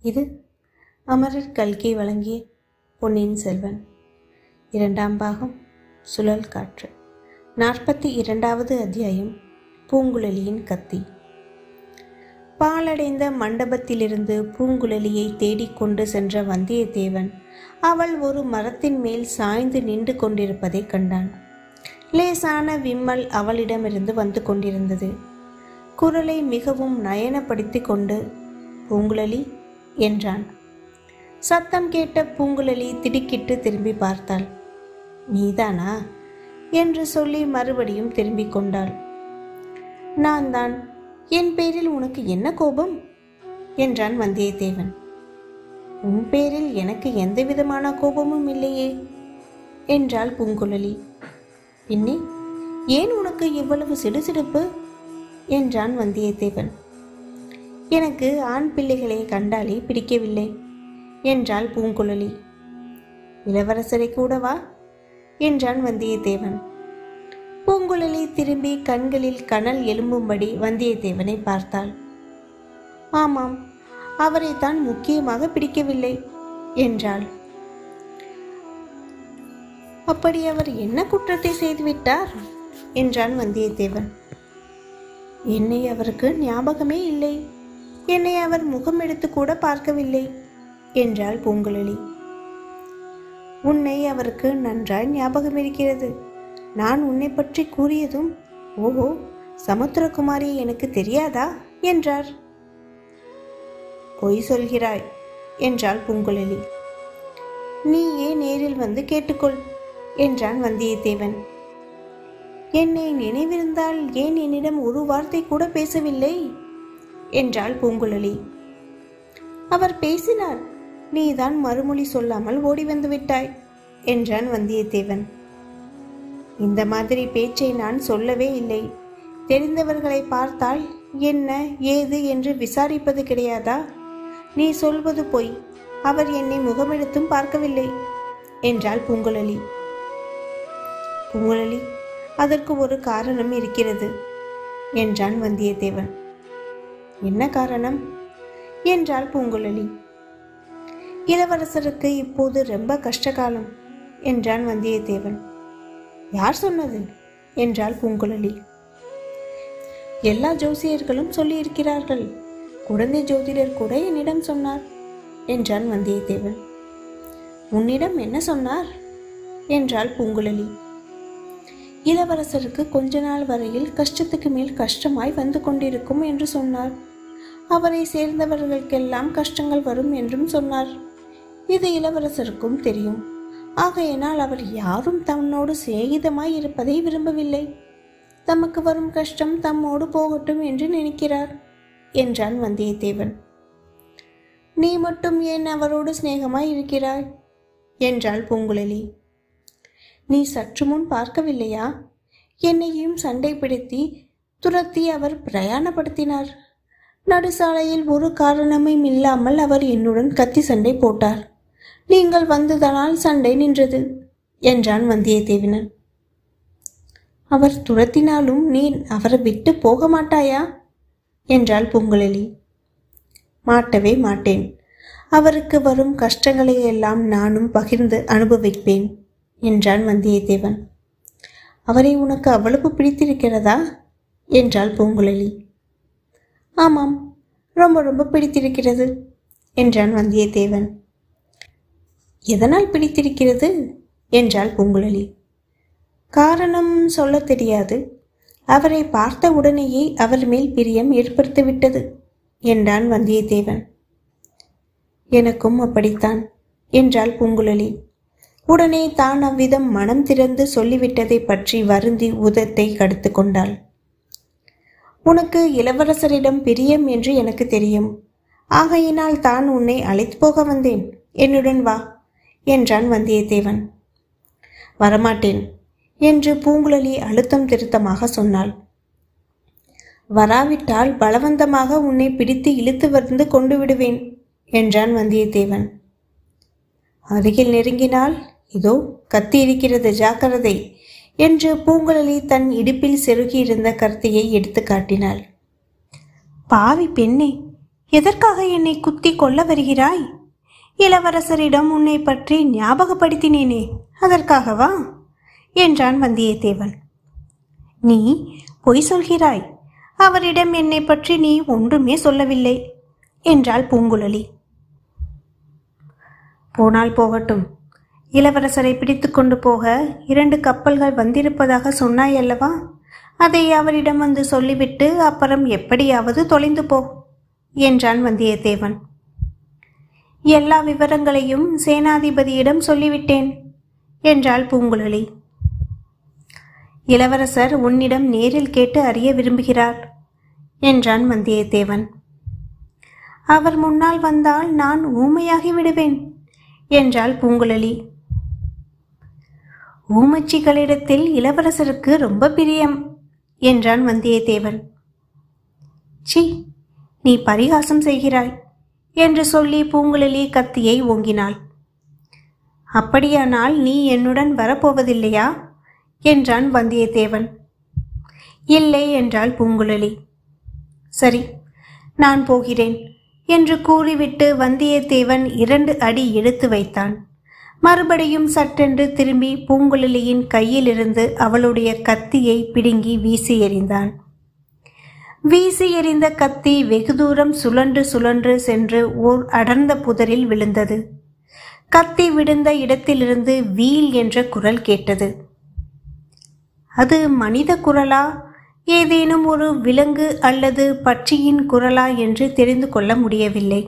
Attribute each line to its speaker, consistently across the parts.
Speaker 1: இது அமரர் கல்கி வழங்கிய பொன்னியின் செல்வன் இரண்டாம் பாகம் சுழல் காற்று நாற்பத்தி இரண்டாவது அத்தியாயம் பூங்குழலியின் கத்தி பாலடைந்த மண்டபத்திலிருந்து பூங்குழலியை தேடிக்கொண்டு சென்ற வந்தியத்தேவன் அவள் ஒரு மரத்தின் மேல் சாய்ந்து நின்று கொண்டிருப்பதைக் கண்டான் லேசான விம்மல் அவளிடமிருந்து வந்து கொண்டிருந்தது குரலை மிகவும் நயனப்படுத்தி கொண்டு பூங்குழலி என்றான் சத்தம் கேட்ட பூங்குழலி திடுக்கிட்டு திரும்பி பார்த்தாள் நீதானா என்று சொல்லி மறுபடியும் திரும்பிக் கொண்டாள் நான் தான் என் பேரில் உனக்கு என்ன கோபம் என்றான் வந்தியத்தேவன் உன் பேரில் எனக்கு எந்த விதமான கோபமும் இல்லையே என்றாள் பூங்குழலி பின்னே ஏன் உனக்கு இவ்வளவு சிடுசிடுப்பு என்றான் வந்தியத்தேவன் எனக்கு ஆண் பிள்ளைகளை கண்டாலே பிடிக்கவில்லை என்றாள் பூங்குழலி இளவரசரை கூடவா என்றான் வந்தியத்தேவன் பூங்குழலி திரும்பி கண்களில் கனல் எழும்பும்படி வந்தியத்தேவனை பார்த்தாள் ஆமாம் அவரைத்தான் முக்கியமாக பிடிக்கவில்லை என்றாள் அப்படி அவர் என்ன குற்றத்தை செய்துவிட்டார் என்றான் வந்தியத்தேவன் என்னை அவருக்கு ஞாபகமே இல்லை என்னை அவர் முகம் எடுத்து கூட பார்க்கவில்லை என்றாள் பூங்குழலி உன்னை அவருக்கு நன்றாய் ஞாபகம் இருக்கிறது நான் உன்னை பற்றி கூறியதும் ஓஹோ சமுத்திரகுமாரி எனக்கு தெரியாதா என்றார் பொய் சொல்கிறாய் என்றாள் பூங்குழலி நீயே நேரில் வந்து கேட்டுக்கொள் என்றான் வந்தியத்தேவன் என்னை நினைவிருந்தால் ஏன் என்னிடம் ஒரு வார்த்தை கூட பேசவில்லை என்றாள் பூங்குழலி அவர் பேசினார் நீதான் மறுமொழி சொல்லாமல் ஓடி வந்து விட்டாய் என்றான் வந்தியத்தேவன் இந்த மாதிரி பேச்சை நான் சொல்லவே இல்லை தெரிந்தவர்களை பார்த்தால் என்ன ஏது என்று விசாரிப்பது கிடையாதா நீ சொல்வது பொய் அவர் என்னை முகமெடுத்தும் பார்க்கவில்லை என்றாள் பூங்குழலி பூங்குழலி அதற்கு ஒரு காரணம் இருக்கிறது என்றான் வந்தியத்தேவன் என்ன காரணம் என்றாள் பூங்குழலி இளவரசருக்கு இப்போது ரொம்ப கஷ்டகாலம் என்றான் வந்தியத்தேவன் யார் சொன்னது என்றாள் பூங்குழலி எல்லா ஜோசியர்களும் சொல்லியிருக்கிறார்கள் குழந்தை ஜோதிடர் கூட என்னிடம் சொன்னார் என்றான் வந்தியத்தேவன் உன்னிடம் என்ன சொன்னார் என்றாள் பூங்குழலி இளவரசருக்கு கொஞ்ச நாள் வரையில் கஷ்டத்துக்கு மேல் கஷ்டமாய் வந்து கொண்டிருக்கும் என்று சொன்னார் அவரை சேர்ந்தவர்களுக்கெல்லாம் கஷ்டங்கள் வரும் என்றும் சொன்னார் இது இளவரசருக்கும் தெரியும் ஆகையினால் அவர் யாரும் தன்னோடு சிநேகிதமாய் இருப்பதை விரும்பவில்லை தமக்கு வரும் கஷ்டம் தம்மோடு போகட்டும் என்று நினைக்கிறார் என்றான் வந்தியத்தேவன் நீ மட்டும் ஏன் அவரோடு சிநேகமாய் இருக்கிறாய் என்றாள் பூங்குழலி நீ சற்று முன் பார்க்கவில்லையா என்னையும் சண்டை பிடித்தி துரத்தி அவர் பிரயாணப்படுத்தினார் நடுசாலையில் ஒரு காரணமும் இல்லாமல் அவர் என்னுடன் கத்தி சண்டை போட்டார் நீங்கள் வந்ததனால் சண்டை நின்றது என்றான் வந்தியத்தேவனன் அவர் துரத்தினாலும் நீ அவரை விட்டு போக மாட்டாயா என்றாள் பூங்குழலி மாட்டவே மாட்டேன் அவருக்கு வரும் கஷ்டங்களை எல்லாம் நானும் பகிர்ந்து அனுபவிப்பேன் என்றான் வந்தியத்தேவன் அவரை உனக்கு அவ்வளவு பிடித்திருக்கிறதா என்றாள் பூங்குழலி ஆமாம் ரொம்ப ரொம்ப பிடித்திருக்கிறது என்றான் வந்தியத்தேவன் எதனால் பிடித்திருக்கிறது என்றாள் பூங்குழலி காரணம் சொல்ல தெரியாது அவரை பார்த்த உடனேயே அவர் மேல் பிரியம் ஏற்படுத்திவிட்டது என்றான் வந்தியத்தேவன் எனக்கும் அப்படித்தான் என்றாள் பூங்குழலி உடனே தான் அவ்விதம் மனம் திறந்து சொல்லிவிட்டதை பற்றி வருந்தி உதத்தை கடுத்து கொண்டாள் உனக்கு இளவரசரிடம் பிரியம் என்று எனக்கு தெரியும் ஆகையினால் தான் உன்னை அழைத்து போக வந்தேன் என்னுடன் வா என்றான் வந்தியத்தேவன் வரமாட்டேன் என்று பூங்குழலி அழுத்தம் திருத்தமாக சொன்னாள் வராவிட்டால் பலவந்தமாக உன்னை பிடித்து இழுத்து வந்து கொண்டு விடுவேன் என்றான் வந்தியத்தேவன் அருகில் நெருங்கினால் இதோ கத்தி இருக்கிறது ஜாக்கிரதை என்று பூங்குழலி தன் இடுப்பில் செருகியிருந்த கத்தியை எடுத்து காட்டினாள் பாவி பெண்ணே எதற்காக என்னை குத்தி கொல்ல வருகிறாய் இளவரசரிடம் உன்னை பற்றி ஞாபகப்படுத்தினேனே அதற்காகவா என்றான் வந்தியத்தேவன் நீ பொய் சொல்கிறாய் அவரிடம் என்னை பற்றி நீ ஒன்றுமே சொல்லவில்லை என்றாள் பூங்குழலி போனால் போகட்டும் இளவரசரை பிடித்து கொண்டு போக இரண்டு கப்பல்கள் வந்திருப்பதாக சொன்னாய் அல்லவா அதை அவரிடம் வந்து சொல்லிவிட்டு அப்புறம் எப்படியாவது தொலைந்து போ என்றான் வந்தியத்தேவன் எல்லா விவரங்களையும் சேனாதிபதியிடம் சொல்லிவிட்டேன் என்றாள் பூங்குழலி இளவரசர் உன்னிடம் நேரில் கேட்டு அறிய விரும்புகிறார் என்றான் வந்தியத்தேவன் அவர் முன்னால் வந்தால் நான் ஊமையாகி விடுவேன் என்றாள் பூங்குழலி ஊமச்சிகளிடத்தில் இளவரசருக்கு ரொம்ப பிரியம் என்றான் வந்தியத்தேவன் சி நீ பரிகாசம் செய்கிறாய் என்று சொல்லி பூங்குழலி கத்தியை ஓங்கினாள் அப்படியானால் நீ என்னுடன் வரப்போவதில்லையா என்றான் வந்தியத்தேவன் இல்லை என்றாள் பூங்குழலி சரி நான் போகிறேன் என்று கூறிவிட்டு வந்தியத்தேவன் இரண்டு அடி எடுத்து வைத்தான் மறுபடியும் சட்டென்று திரும்பி பூங்குழலியின் கையிலிருந்து அவளுடைய கத்தியை பிடுங்கி வீசி எறிந்தான் வீசி எறிந்த கத்தி வெகு தூரம் சுழன்று சுழன்று சென்று ஓர் அடர்ந்த புதரில் விழுந்தது கத்தி விழுந்த இடத்திலிருந்து வீல் என்ற குரல் கேட்டது அது மனித குரலா ஏதேனும் ஒரு விலங்கு அல்லது பட்சியின் குரலா என்று தெரிந்து கொள்ள முடியவில்லை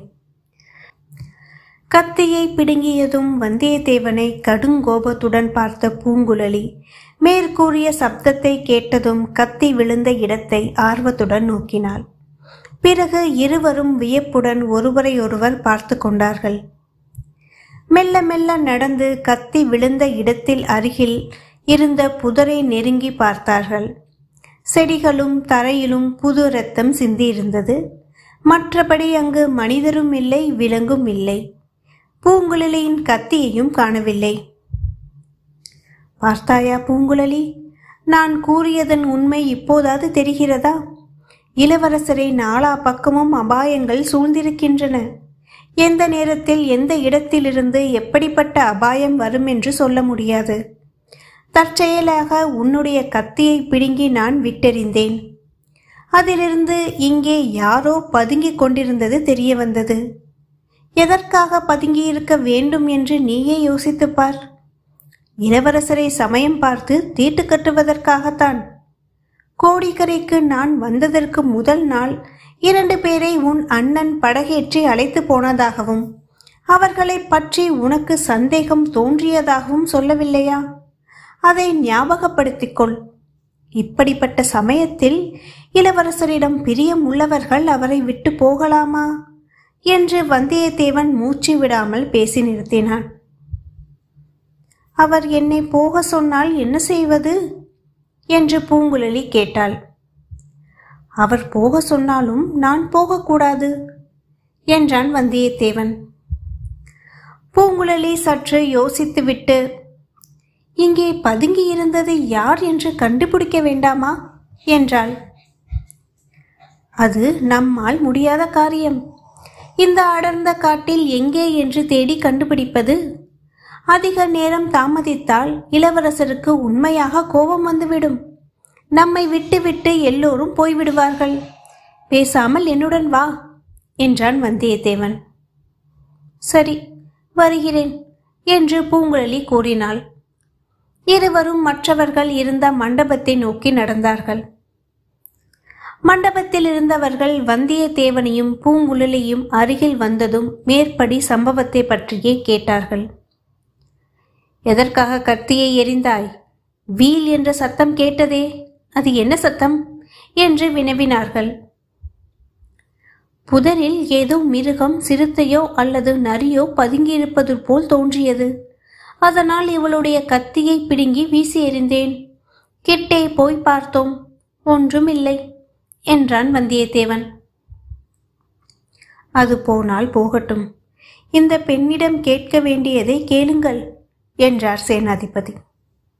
Speaker 1: கத்தியை பிடுங்கியதும் வந்தியத்தேவனை கடுங்கோபத்துடன் பார்த்த பூங்குழலி மேற்கூறிய சப்தத்தை கேட்டதும் கத்தி விழுந்த இடத்தை ஆர்வத்துடன் நோக்கினாள் பிறகு இருவரும் வியப்புடன் ஒருவரையொருவர் பார்த்து கொண்டார்கள் மெல்ல மெல்ல நடந்து கத்தி விழுந்த இடத்தில் அருகில் இருந்த புதரை நெருங்கி பார்த்தார்கள் செடிகளும் தரையிலும் புது ரத்தம் சிந்தியிருந்தது மற்றபடி அங்கு மனிதரும் இல்லை விலங்கும் இல்லை பூங்குழலியின் கத்தியையும் காணவில்லை பார்த்தாயா பூங்குழலி நான் கூறியதன் உண்மை இப்போதாவது தெரிகிறதா இளவரசரை நாலா பக்கமும் அபாயங்கள் சூழ்ந்திருக்கின்றன எந்த நேரத்தில் எந்த இடத்திலிருந்து எப்படிப்பட்ட அபாயம் வரும் என்று சொல்ல முடியாது தற்செயலாக உன்னுடைய கத்தியை பிடுங்கி நான் விட்டெறிந்தேன் அதிலிருந்து இங்கே யாரோ பதுங்கிக் கொண்டிருந்தது தெரிய வந்தது எதற்காக பதுங்கியிருக்க வேண்டும் என்று நீயே யோசித்துப் பார் இளவரசரை சமயம் பார்த்து தீட்டு கட்டுவதற்காகத்தான் கோடிக்கரைக்கு நான் வந்ததற்கு முதல் நாள் இரண்டு பேரை உன் அண்ணன் படகேற்றி அழைத்து போனதாகவும் அவர்களை பற்றி உனக்கு சந்தேகம் தோன்றியதாகவும் சொல்லவில்லையா அதை ஞாபகப்படுத்திக் கொள் இப்படிப்பட்ட சமயத்தில் இளவரசரிடம் பிரியம் உள்ளவர்கள் அவரை விட்டு போகலாமா என்று வந்தியத்தேவன் மூச்சு விடாமல் பேசி நிறுத்தினான் அவர் என்னை போக சொன்னால் என்ன செய்வது என்று பூங்குழலி கேட்டாள் அவர் போக சொன்னாலும் நான் போகக்கூடாது என்றான் வந்தியத்தேவன் பூங்குழலி சற்று யோசித்துவிட்டு இங்கே பதுங்கி இருந்தது யார் என்று கண்டுபிடிக்க வேண்டாமா என்றாள் அது நம்மால் முடியாத காரியம் இந்த அடர்ந்த காட்டில் எங்கே என்று தேடி கண்டுபிடிப்பது அதிக நேரம் தாமதித்தால் இளவரசருக்கு உண்மையாக கோபம் வந்துவிடும் நம்மை விட்டுவிட்டு எல்லோரும் போய்விடுவார்கள் பேசாமல் என்னுடன் வா என்றான் வந்தியத்தேவன் சரி வருகிறேன் என்று பூங்குழலி கூறினாள் இருவரும் மற்றவர்கள் இருந்த மண்டபத்தை நோக்கி நடந்தார்கள் மண்டபத்தில் இருந்தவர்கள் வந்தியத்தேவனையும் பூங்குழலியும் அருகில் வந்ததும் மேற்படி சம்பவத்தை பற்றியே கேட்டார்கள் எதற்காக கத்தியை எறிந்தாய் வீல் என்ற சத்தம் கேட்டதே அது என்ன சத்தம் என்று வினவினார்கள் புதரில் ஏதோ மிருகம் சிறுத்தையோ அல்லது நரியோ பதுங்கியிருப்பது போல் தோன்றியது அதனால் இவளுடைய கத்தியை பிடுங்கி வீசி எறிந்தேன் கிட்டே போய் பார்த்தோம் ஒன்றும் இல்லை என்றான் வந்தியத்தேவன் அது போனால் போகட்டும் இந்த பெண்ணிடம் கேட்க வேண்டியதை கேளுங்கள் என்றார் சேனாதிபதி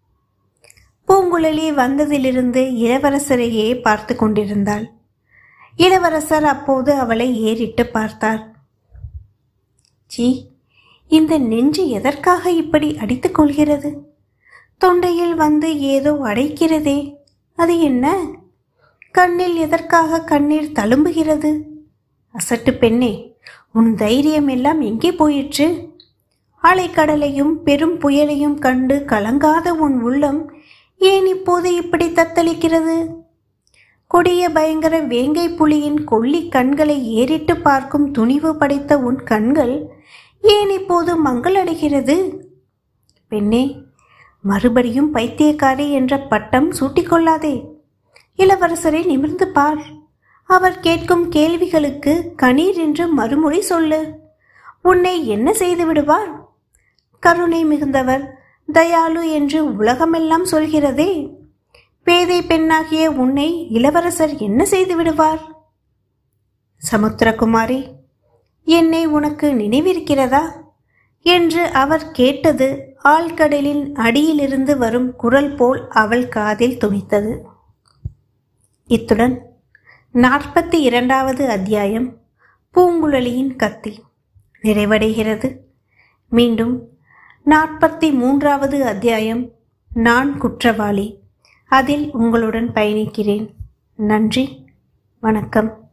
Speaker 1: பூங்குழலி வந்ததிலிருந்து இளவரசரையே பார்த்து கொண்டிருந்தாள் இளவரசர் அப்போது அவளை ஏறிட்டு பார்த்தார் ஜி இந்த நெஞ்சு எதற்காக இப்படி அடித்துக் கொள்கிறது தொண்டையில் வந்து ஏதோ அடைக்கிறதே அது என்ன கண்ணில் எதற்காக கண்ணீர் தழும்புகிறது அசட்டு பெண்ணே உன் தைரியம் எல்லாம் எங்கே போயிற்று அலைக்கடலையும் பெரும் புயலையும் கண்டு கலங்காத உன் உள்ளம் ஏன் இப்போது இப்படி தத்தளிக்கிறது கொடிய பயங்கர வேங்கை புலியின் கொள்ளி கண்களை ஏறிட்டு பார்க்கும் துணிவு படைத்த உன் கண்கள் ஏன் இப்போது மங்களடைகிறது பெண்ணே மறுபடியும் பைத்தியக்காரி என்ற பட்டம் சூட்டிக்கொள்ளாதே இளவரசரை நிமிர்ந்து பார் அவர் கேட்கும் கேள்விகளுக்கு கணீர் என்று மறுமொழி சொல்லு உன்னை என்ன செய்து விடுவார் கருணை மிகுந்தவர் தயாளு என்று உலகமெல்லாம் சொல்கிறதே பேதை பெண்ணாகிய உன்னை இளவரசர் என்ன செய்து விடுவார் சமுத்திரகுமாரி என்னை உனக்கு நினைவிருக்கிறதா என்று அவர் கேட்டது ஆழ்கடலின் அடியிலிருந்து வரும் குரல் போல் அவள் காதில் துணித்தது இத்துடன் நாற்பத்தி இரண்டாவது அத்தியாயம் பூங்குழலியின் கத்தி நிறைவடைகிறது மீண்டும் நாற்பத்தி மூன்றாவது அத்தியாயம் நான் குற்றவாளி அதில் உங்களுடன் பயணிக்கிறேன் நன்றி வணக்கம்